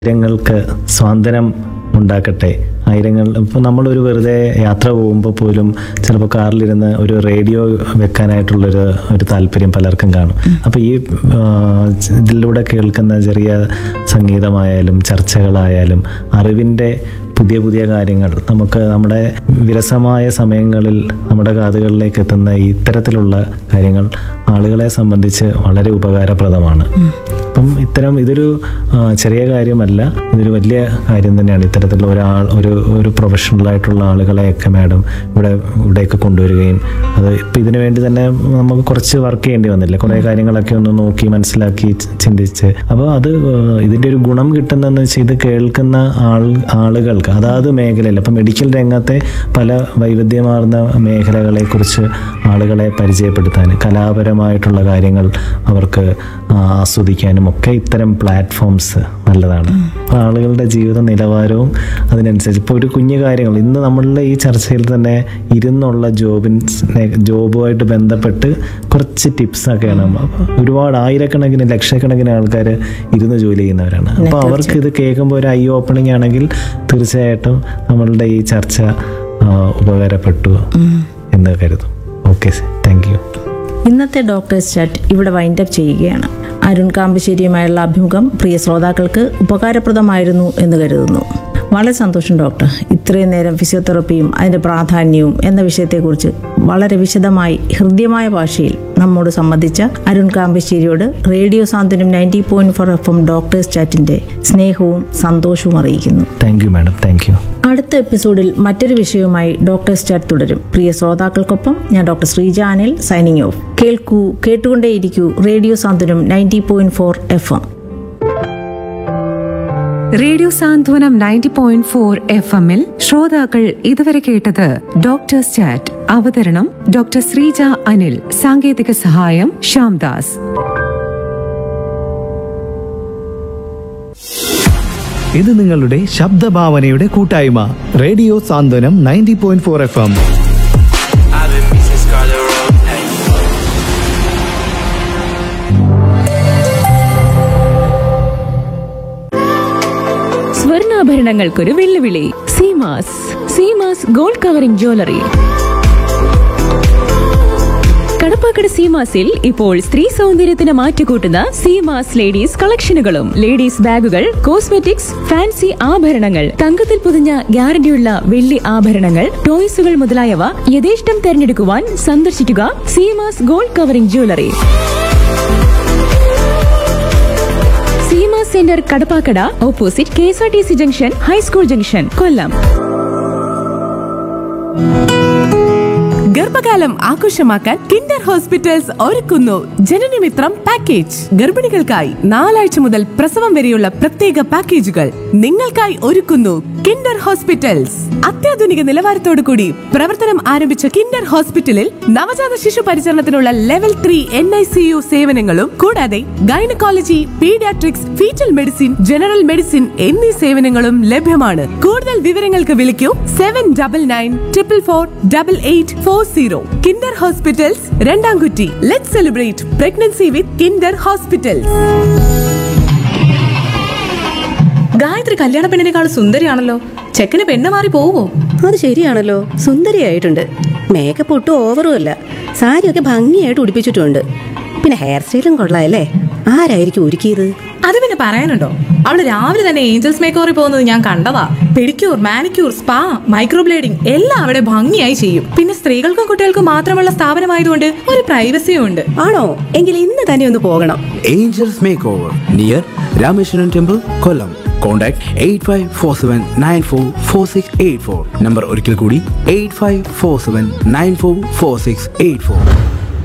ആയിരങ്ങൾക്ക് സ്വാതന്ത്ര്യം ഉണ്ടാക്കട്ടെ ആയിരങ്ങൾ ഇപ്പോൾ നമ്മളൊരു വെറുതെ യാത്ര പോകുമ്പോൾ പോലും ചിലപ്പോൾ കാറിലിരുന്ന് ഒരു റേഡിയോ വെക്കാനായിട്ടുള്ളൊരു ഒരു താല്പര്യം പലർക്കും കാണും അപ്പോൾ ഈ ആ, ഇതിലൂടെ കേൾക്കുന്ന ചെറിയ സംഗീതമായാലും ചർച്ചകളായാലും അറിവിൻ്റെ പുതിയ പുതിയ കാര്യങ്ങൾ നമുക്ക് നമ്മുടെ വിരസമായ സമയങ്ങളിൽ നമ്മുടെ കാതുകളിലേക്ക് എത്തുന്ന ഇത്തരത്തിലുള്ള കാര്യങ്ങൾ ആളുകളെ സംബന്ധിച്ച് വളരെ ഉപകാരപ്രദമാണ് അപ്പം ഇത്തരം ഇതൊരു ആ, ചെറിയ കാര്യമല്ല ഇതൊരു വലിയ കാര്യം തന്നെയാണ് ഇത്തരത്തിലുള്ള ഒരാൾ ഒരു ഒരു പ്രൊഫഷണൽ ആയിട്ടുള്ള ആളുകളെയൊക്കെ മാഡം ഇവിടെ ഇവിടെയൊക്കെ കൊണ്ടുവരികയും അത് ഇപ്പം ഇതിനു വേണ്ടി തന്നെ നമുക്ക് കുറച്ച് വർക്ക് ചെയ്യേണ്ടി വന്നില്ല കുറേ കാര്യങ്ങളൊക്കെ ഒന്ന് നോക്കി മനസ്സിലാക്കി ചി- ചിന്തിച്ച് അപ്പോൾ അത് ആ, ഇതിൻ്റെ ഒരു ഗുണം കിട്ടുന്നതെന്ന് വെച്ചാൽ ഇത് കേൾക്കുന്ന ആൾ ആളുകൾക്ക് അതാത് മേഖലയിൽ അപ്പം മെഡിക്കൽ രംഗത്തെ പല വൈവിധ്യമാർന്ന മേഖലകളെക്കുറിച്ച് ആളുകളെ പരിചയപ്പെടുത്താൻ കലാപരമായിട്ടുള്ള കാര്യങ്ങൾ അവർക്ക് ആ, ആസ്വദിക്കാനും ഒക്കെ ഇത്തരം പ്ലാറ്റ്ഫോംസ് നല്ലതാണ് അപ്പോൾ ആളുകളുടെ ജീവിത നിലവാരവും അതിനനുസരിച്ച് ഇപ്പോൾ ഒരു കുഞ്ഞു കാര്യങ്ങൾ ഇന്ന് നമ്മളുടെ ഈ ചർച്ചയിൽ തന്നെ ഇരുന്നുള്ള ജോബിന് ജോബുമായിട്ട് ബന്ധപ്പെട്ട് കുറച്ച് ടിപ്സൊക്കെയാണ് അപ്പോൾ ഒരുപാട് ആയിരക്കണക്കിന് ലക്ഷക്കണക്കിന് ആൾക്കാർ ഇരുന്ന് ജോലി ചെയ്യുന്നവരാണ് അപ്പോൾ അവർക്ക് ഇത് കേൾക്കുമ്പോൾ ഒരു ഐ ഓപ്പണിംഗ് ആണെങ്കിൽ തീർച്ചയായിട്ടും നമ്മളുടെ ഈ ചർച്ച ആ, ഉപകാരപ്പെട്ടു എന്ന് കരുതും ഓക്കെ താങ്ക് യു ഇന്നത്തെ ഡോക്ടേഴ്സ് ചാറ്റ് ഇവിടെ വൈൻഡപ്പ് ചെയ്യുകയാണ് അരുൺ കാമ്പശ്ശേരിയുമായുള്ള അഭിമുഖം പ്രിയ ശ്രോതാക്കൾക്ക് ഉപകാരപ്രദമായിരുന്നു എന്ന് കരുതുന്നു വളരെ സന്തോഷം ഡോക്ടർ ഇത്രയും നേരം ഫിസിയോതെറപ്പിയും അതിൻ്റെ പ്രാധാന്യവും എന്ന വിഷയത്തെക്കുറിച്ച് വളരെ വിശദമായി ഹൃദ്യമായ ഭാഷയിൽ നമ്മോട് സംബന്ധിച്ച അരുൺ കാമ്പശ്ശേരിയോട് radio Santhwanam ninety point four F M doctors ചാറ്റിന്റെ സ്നേഹവും സന്തോഷവും അറിയിക്കുന്നു thank you madam thank you അടുത്ത എപ്പിസോഡിൽ മറ്റൊരു വിഷയവുമായി ഡോക്ടേഴ്സ് ചാറ്റ് തുടരും പ്രിയ ശ്രോതാക്കൾക്കൊപ്പം ഞാൻ doctor Sreeja Anil signing off കേൾക്കൂ കേട്ടുകൊണ്ടേയിരിക്കൂ radio Santhwanam ninety point four F M radio Santhwanam ninety point four F എമ്മിൽ ശ്രോതാക്കൾ ഇതുവരെ കേട്ടത് ഡോക്ടേഴ്സ് ചാറ്റ് അവതരണം ഡോക്ടർ ശ്രീജ അനിൽ സാങ്കേതിക സഹായം ശ്യാംദാസ് ഇത് നിങ്ങളുടെ ശബ്ദഭാവനയുടെ കൂട്ടായ്മ radio Santhwanam ninety point four F M I've been missing Scarlet Road. Hey. സ്വർണ്ണാഭരണങ്ങൾക്കൊരു വെല്ലുവിളി Seemas Seemas gold covering jewellery Kadappakada സീമാസിൽ ഇപ്പോൾ സ്ത്രീ സൗന്ദര്യത്തിന് മാറ്റുകൂട്ടുന്ന സീമാസ് ലേഡീസ് കളക്ഷനുകളും ലേഡീസ് ബാഗുകൾ കോസ്മെറ്റിക്സ് ഫാൻസി ആഭരണങ്ങൾ തങ്കത്തിൽ പൊതിഞ്ഞ ഗ്യാരണ്ടിയുള്ള വെള്ളി ആഭരണങ്ങൾ ടോയ്സുകൾ മുതലായവ യഥേഷ്ടം തെരഞ്ഞെടുക്കുവാൻ സന്ദർശിക്കുക Seemas gold covering jewellery Seema centre Kadappakada opposite K S R T C junction high school junction Kollam ഗർഭകാലം ആഘോഷമാക്കാൻ കിൻഡർ ഹോസ്പിറ്റൽസ് ഒരുക്കുന്നു ജനനമിത്രം പാക്കേജ് ഗർഭിണികൾക്കായി നാലാഴ്ച മുതൽ പ്രസവം വരെയുള്ള പ്രത്യേക പാക്കേജുകൾ നിങ്ങൾക്കായി ഒരുക്കുന്നു കിൻഡർ ഹോസ്പിറ്റൽസ് അത്യാധുനിക നിലവാരത്തോടു കൂടി പ്രവർത്തനം ആരംഭിച്ച കിൻഡർ ഹോസ്പിറ്റലിൽ നവജാത ശിശു പരിചരണത്തിനുള്ള level three N I C U സേവനങ്ങളും കൂടാതെ gynaecology paediatrics foetal medicine general medicine എന്നീ സേവനങ്ങളും ലഭ്യമാണ് കൂടുതൽ വിവരങ്ങൾക്ക് വിളിക്കൂ seven double nine triple four double eight four zero Kinder hospitals രണ്ടാംകുറ്റി let celebrate pregnancy with Kinder hospitals Gayathri കല്യാണ പെണ്ണിനേക്കാൾ സുന്ദരിയാണല്ലോ ചെക്കന് പെണ്ണ് മാറി പോവോ അത് ശരിയാണല്ലോ സുന്ദരിയായിട്ടുണ്ട് മേക്കപ്പ് ഒട്ടും ഓവറും അല്ല സാരിയൊക്കെ ഭംഗിയായിട്ട് ഉടുപ്പിച്ചിട്ടുണ്ട് പിന്നെ ഹെയർ സ്റ്റൈലും കൊള്ളാമല്ലേ ആരായിരിക്കും ഒരുക്കിയത് അത് പിന്നെ പറയാനുണ്ടോ അവള് രാവിലെ തന്നെ ഏഞ്ചൽസ് മേക്കോറിൽ പോകുന്നത് ഞാൻ കണ്ടതാ പെഡിക്യൂർ മാനിക്യൂർ സ്പാ മൈക്രോബ്ലേഡിംഗ് എല്ലാം അവിടെ ഭംഗിയായി ചെയ്യും പിന്നെ സ്ത്രീകൾക്കും കുട്ടികൾക്കും മാത്രമുള്ള സ്ഥാപനമായതുകൊണ്ട് ഒരു പ്രൈവസിയും ഉണ്ട് ആണോ എങ്കിൽ ഇന്ന് തന്നെ ഒന്ന് പോകണം Angels Makeover near Rameshwaran Temple, Kollam. Contact 8547944684. Number ഒരിക്കൽ കൂടി 8547944684.